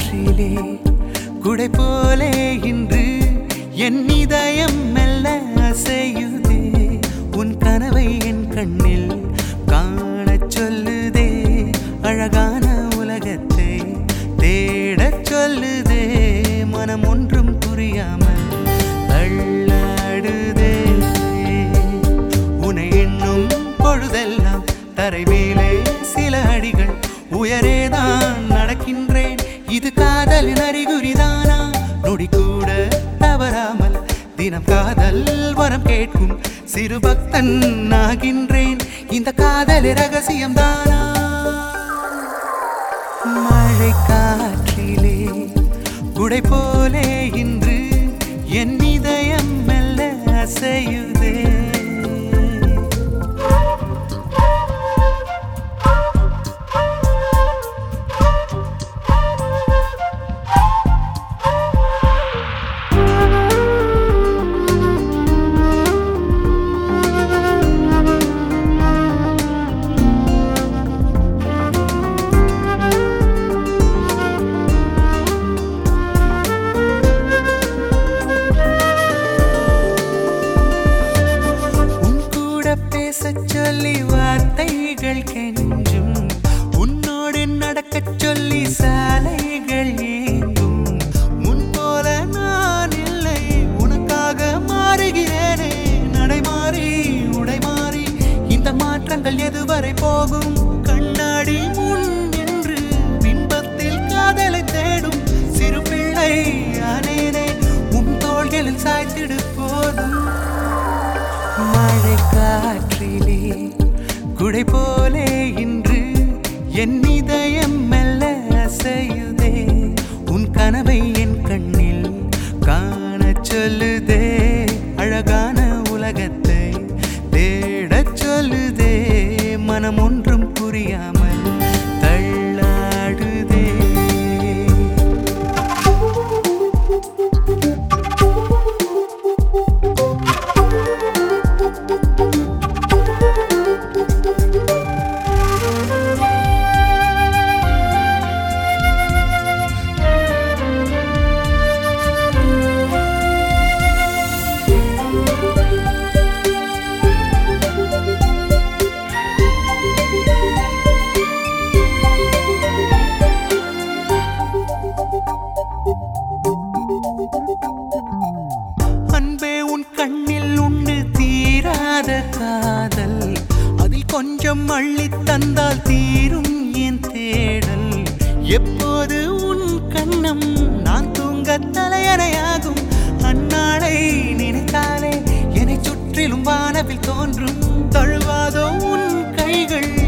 காற்றிலே குடை போலே இன்று என் இதயம் மெல்ல அசையுதே உன் கனவை என் கண்ணில் காணச் சொல்லுதே அழகான உலகத்தை தேடச் சொல்லுதே மனம் ஒன்றும் புரியாமல் தள்ளாடுதே உனை எண்ணும் பொழுதெல்லாம் தரை மேலே சில அடிகள் உயரேதான் நடக்கின்றேன் இது காதலின் அறிகுறிதானா நொடி கூட தவறாமல் தினம் காதல் வரம் கேட்கும் சிறு பக்தன் ஆகின்றேன் இந்த காதல் ரகசியம் தானா மழை காற்றிலே குடை போலே இன்று என் இதயம் மெல்ல அசையுதே உன் கூட பேசச் சொல்லி வார்த்தைகள் கெஞ்சும் உன்னோடு நடக்கச் சொல்லி சாலைகள் ஏங்கும் முன் போல நான் இல்லை உனக்காக மாறுகிறேனே நடைமாறி உடை மாறி இந்த மாற்றங்கள் எதுவரை போகும் கண்ணாடி முன் நின்று பின்பத்தில் காதலை தேடும் சிறு பிள்ளை அனேனே உன் தோள்களில் சாய்த்திடு போதும் மழை காற்றிலே குடை போலே இன்று என் இதயம் மெல்ல அசையுதே உன் கனவை என் கண்ணில் காணச் சொல்லுதே அழகான உலகத்தை தேடச் சொல்லுதே மனம் ஒன்றும் புரியாமல் தள்ளாடுதே அன்பே உன் கண்ணில் உண்டு தீராத காதல் அதில் கொஞ்சம் அள்ளித் தந்தால் தீரும் என் தேடல் எப்போது உன் கண்ணம் நான் தூங்க தலையணையாகும் அந்நாளை நினைத்தாலே என்னை சுற்றிலும் வானவில் தோன்றும் தழுவாதோ உன் கைகள்